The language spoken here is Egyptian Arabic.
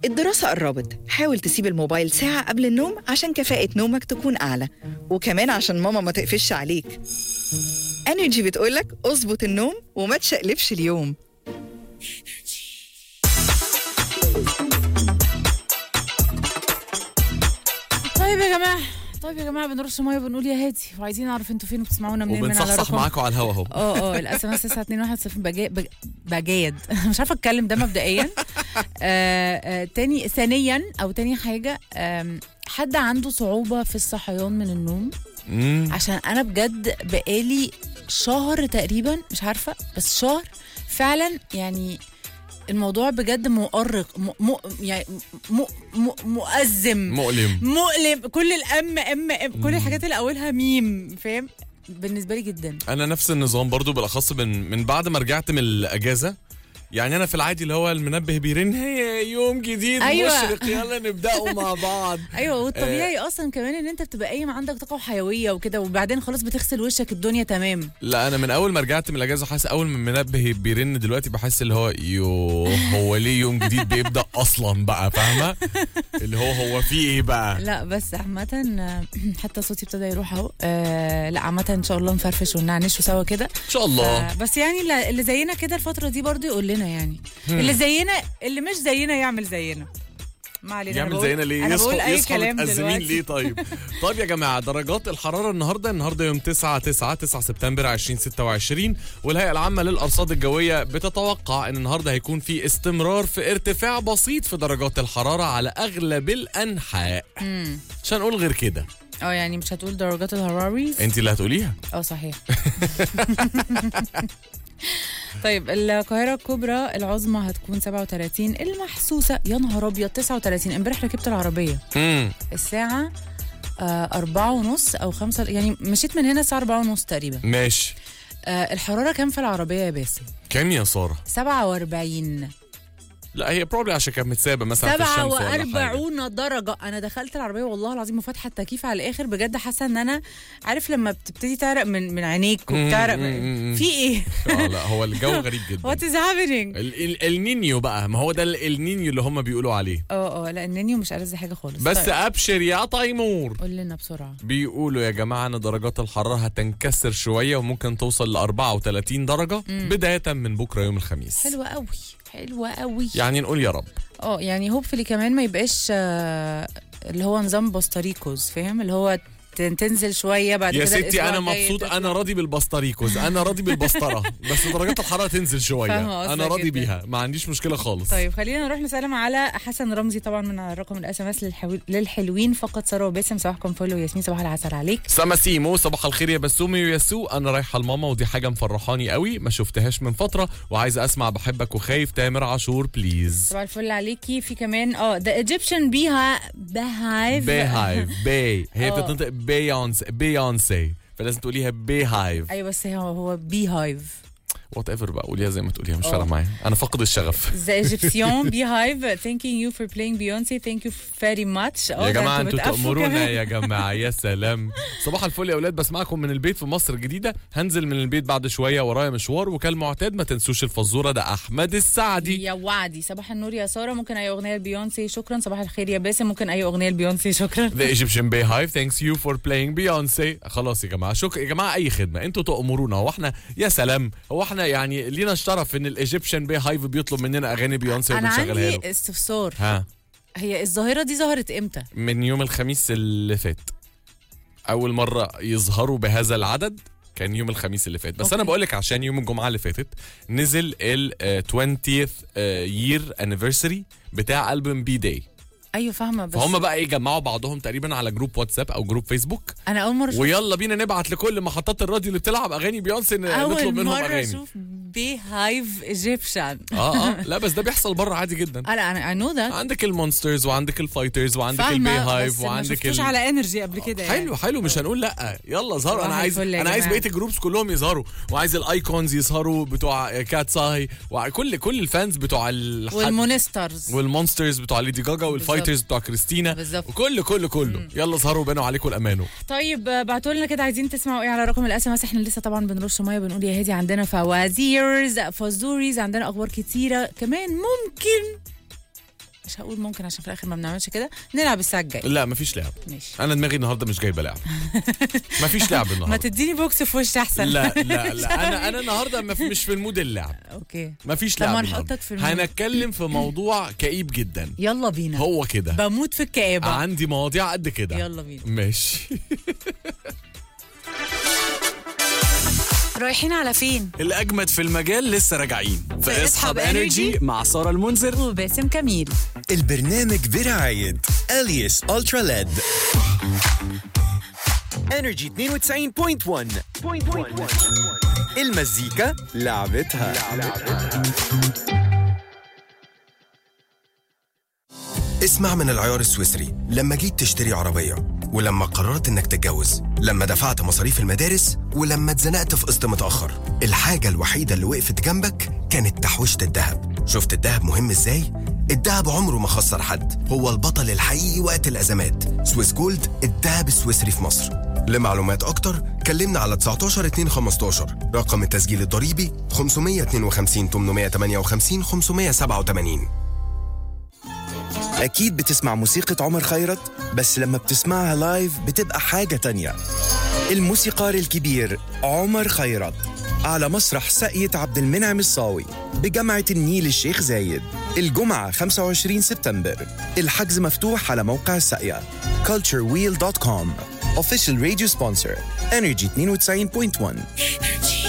الدراسة قربت حاول تسيب الموبايل ساعة قبل النوم عشان كفاءة نومك تكون أعلى وكمان عشان ماما ما تقفش عليك انرجي بتقولك اظبط النوم وما تشقلبش اليوم طيب يا جماعه طيب يا جماعه بنرش ميه وبنقول يا هادي وعايزين نعرف انتوا فين وبتسمعونا منين من على وبنصحصح رقم معاكم على الهوا اهو اه اه الاس ام اس 921 بجا- بج- بجاد مش عارفه اتكلم ده مبدئيا آه آه تاني ثانيا او تاني حاجه آم، حد عنده صعوبه في الصحيان من النوم مم. عشان انا بجد بقالي شهر تقريبا مش عارفه بس شهر فعلا يعني الموضوع بجد مؤرق م... م... يعني م... م... مؤزم مؤلم مؤلم كل الام ام ام كل الحاجات اللي اولها ميم فاهم بالنسبه لي جدا انا نفس النظام برضو بالاخص من من بعد ما رجعت من الاجازه يعني انا في العادي اللي هو المنبه بيرن هي يوم جديد أيوة. مشرق يلا نبداه مع بعض ايوه والطبيعي اصلا كمان ان انت بتبقى قايم عندك طاقه وحيويه وكده وبعدين خلاص بتغسل وشك الدنيا تمام لا انا من اول ما رجعت من الاجازه حاسس اول ما المنبه بيرن دلوقتي بحس اللي هو يو هو ليه يوم جديد بيبدا اصلا بقى فاهمه اللي هو هو في ايه بقى لا بس عامة آه، حتى صوتي ابتدى يروح اهو آه، لا عامة ان شاء الله نفرفش ونعنش سوا كده ان شاء الله آه، بس يعني لا- اللي زينا كده الفترة دي برضو يقول لنا يعني اللي زينا اللي مش زينا يعمل زينا ما علينا أنا يعمل بقول- زينا ليه انا يصحوا بقول اي يصحوا كلام متأزمين دلوقتي ليه طيب طيب يا جماعه درجات الحراره النهارده النهارده يوم 9 9 9 سبتمبر 2026 والهيئه العامه للارصاد الجويه بتتوقع ان النهارده هيكون في استمرار في ارتفاع بسيط في درجات الحراره على اغلب الانحاء مش هنقول غير كده اه يعني مش هتقول درجات الهراري انت اللي هتقوليها اه صحيح طيب القاهرة الكبرى العظمى هتكون 37 المحسوسة يا نهار أبيض 39 امبارح ركبت العربية امم الساعة آه أربعة ونص أو خمسة يعني مشيت من هنا الساعة أربعة ونص تقريبا ماشي آه الحرارة كام في العربية يا باسم؟ كام يا ساره 47 لا هي بروبلي عشان كانت متسابه مثلا في الشمس ولا حاجه 47 درجة أنا دخلت العربية والله العظيم وفاتحة التكييف على الآخر بجد حاسة إن أنا عارف لما بتبتدي تعرق من من عينيك وبتعرق مم، مم، من مم. في إيه؟ اه لا هو الجو غريب جدا وات از هابينج؟ ال- ال- النينيو بقى ما هو ده ال- النينيو اللي هم بيقولوا عليه اه اه لا النينيو مش ألذ حاجة خالص بس طيب، ابشر يا تيمور قول لنا بسرعة بيقولوا يا جماعه ان درجات الحراره هتنكسر شويه وممكن توصل ل 34 درجه بدايه من بكره يوم الخميس حلوة قوي حلوة قوي يعني نقول يا رب اه يعني هوبفلي كمان ما يبقاش آه، اللي هو نظام بوستاريكوز فاهم اللي هو تن- تنزل شويه بعد يا كده ستي الأسبوع انا الجاي مبسوط تطلع. انا راضي بالبسطريكوز انا راضي بالبسطره بس درجات الحراره تنزل شويه فاهمة قصدك انا راضي جدا. بيها ما عنديش مشكله خالص طيب خلينا نروح نسلم على حسن رمزي طبعا من على رقم الاس ام اس للحلوين فقط ساره وباسم صباحكم فل وياسمين صباح العسل عليك سما سيمو صباح الخير يا بسومي وياسو انا رايحه لماما ودي حاجه مفرحاني قوي ما شفتهاش من فتره وعايزه اسمع بحبك وخايف تامر عاشور بليز صباح الفل عليكي في كمان اه ذا ايجيبشن بيها بهايف بيهايف بي هي آه. بتنطق بيونسي بيونسي فلازم تقوليها بيهايف ايوه بس هو هو بي هايف وات ايفر بقى قوليها زي ما تقوليها مش آه. فارقه معايا انا فاقد الشغف ذا ايجيبسيون بي هايف thanking you for playing Beyonce thank you very much يا جماعه انتوا تأمرونا يا جماعه يا سلام صباح الفل يا اولاد بسمعكم من البيت في مصر الجديده هنزل من البيت بعد شويه ورايا مشوار وكالمعتاد ما تنسوش الفزوره ده احمد السعدي يا وعدي صباح النور يا ساره ممكن اي اغنيه لبيونسي شكرا صباح الخير يا باسم ممكن اي اغنيه لبيونسي شكرا The Egyptian Beehive thanks you for playing Beyonce خلاص يا جماعه شكرا يا جماعه اي خدمه انتوا تأمرونا هو احنا يا سلام هو احنا يعني لينا الشرف ان الايجيبشن بي هايف بيطلب مننا اغاني بيونسي انا وبنشغلها له عندي استفسار ها هي الظاهره دي ظهرت امتى من يوم الخميس اللي فات اول مره يظهروا بهذا العدد كان يوم الخميس اللي فات بس أوكي. انا بقول لك عشان يوم الجمعه اللي فاتت نزل ال آه، 20th يير انيفرساري بتاع البوم بي داي ايوه فاهمه بس فهم بقى ايه جمعوا بعضهم تقريبا على جروب واتساب او جروب فيسبوك انا اول مره اشوف ويلا بينا نبعت لكل محطات الراديو اللي بتلعب اغاني بيونسي ن- نطلب اول منهم مره اغاني اشوف بي هايف ايجيبشن اه اه لا بس ده بيحصل بره عادي جدا انا انا اي نو ذات عندك المونسترز وعندك الفايترز وعندك البي فاهمه هايف بس ما وعندك شفتوش ال... على انرجي قبل كده يعني. حلو حلو مش هنقول لا يلا ظهروا انا صباح عايز الفل يا انا عايز جماعة. بقيه الجروبس كلهم يظهروا وعايز الايكونز يظهروا بتوع كات ساي وكل كل الفانز بتوع الحد والمونسترز والمونسترز بتوع ليدي جاجا والفايترز بتوع كريستينا بالظبط. وكل كل كله يلا ظهروا بينوا عليكم الامانه طيب بعتوا لنا كده عايزين تسمعوا ايه على رقم الاس ام اس احنا لسه طبعا بنرش ميه بنقول يا هادي عندنا فوازيرز فزوريز عندنا اخبار كتيره كمان ممكن مش هقول ممكن عشان في الاخر ما بنعملش كده نلعب الساعه الجايه لا مفيش لعب ماشي انا دماغي النهارده مش جايبه لعب مفيش لعب ما النهارده تديني بوكس في وش احسن لا لا لا انا انا النهارده مف- مش في المود اللعب اوكي مفيش طب لعب ما النهاردة. نحطك في المود. هنتكلم في موضوع كئيب جدا يلا بينا هو كده بموت في الكآبة عندي مواضيع قد كده يلا بينا ماشي رايحين على فين الأجمد في المجال لسه راجعين في في اسحب اسحب إنرجي انرجي مع سارة المنذر وباسم كميل البرنامج برعاية اليس الترا ليد انرجي 92.1 المزيكا لعبتها اسمع من العيار السويسري لما جيت تشتري عربية ولما قررت انك تتجوز لما دفعت مصاريف المدارس ولما اتزنقت في قسط متأخر الحاجة الوحيدة اللي وقفت جنبك كانت تحويشة الذهب شفت الذهب مهم ازاي؟ الذهب عمره ما خسر حد هو البطل الحقيقي وقت الأزمات سويس جولد الذهب السويسري في مصر لمعلومات أكتر كلمنا على 19 2 15 رقم التسجيل الضريبي 552 858 587 أكيد بتسمع موسيقى عمر خيرت بس لما بتسمعها لايف بتبقى حاجة تانية الموسيقار الكبير عمر خيرت على مسرح ساقية عبد المنعم الصاوي بجامعة النيل الشيخ زايد الجمعة 25 سبتمبر الحجز مفتوح على موقع ساقية culturewheel.com Official radio sponsor Energy 92.1